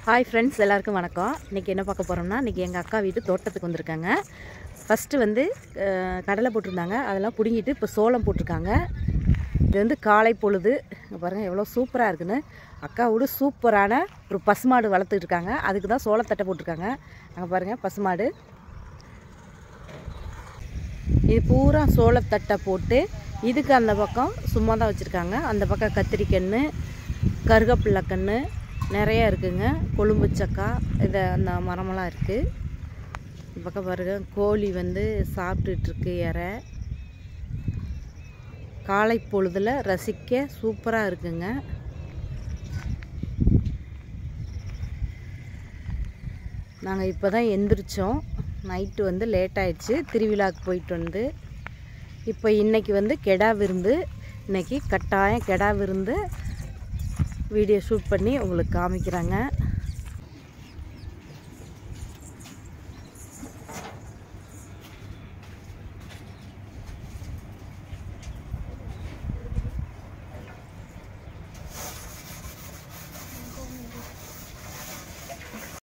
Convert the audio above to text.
hi friends எல்லாருக்கும் வணக்கம் இன்றைக்கி என்ன பார்க்க போகிறோம்னா இன்றைக்கி எங்கள் அக்கா வீட்டு தோட்டத்துக்கு வந்திருக்காங்க ஃபஸ்ட்டு வந்து அஹ், கடலை போட்டிருந்தாங்க அதெல்லாம் பிடுங்கிட்டு இப்போ சோளம் போட்டிருக்காங்க இது வந்து காலை பொழுது இங்க பாருங்கள் எவ்வளோ சூப்பராக இருக்குன்னு அக்கா வீடு சூப்பரான ஒரு பசுமாடு வளர்த்துட்டு இருக்காங்க அதுக்கு தான் சோளத்தட்டை போட்டிருக்காங்க அங்கே பாருங்கள் பசுமாடு இது பூரா சோளத்தட்டை போட்டு இதுக்கு அந்த பக்கம் சும்மா தான் வச்சுருக்காங்க அந்த பக்கம் கத்திரிக்கன்று கருகப்பிள்ளை கன்று நிறைய இருக்குங்க கொழும்பு சக்கா இது அந்த மரமெல்லாம் இருக்குது இந்த பக்கம் பாருங்க கோழி வந்து சாப்பிட்டுட்ருக்கு இறை காலை பொழுதில் ரசிக்க சூப்பராக இருக்குங்க நாங்கள் இப்போ தான் எந்திரிச்சோம் நைட்டு வந்து லேட் ஆயிடுச்சு திருவிழாவுக்கு போயிட்டு வந்து இப்போ இன்னைக்கு வந்து கெடா விருந்து இன்னைக்கு கட்டாயம் கெடா விருந்து வீடியோ ஷூட் பண்ணி உங்களுக்கு காமிக்கிறாங்க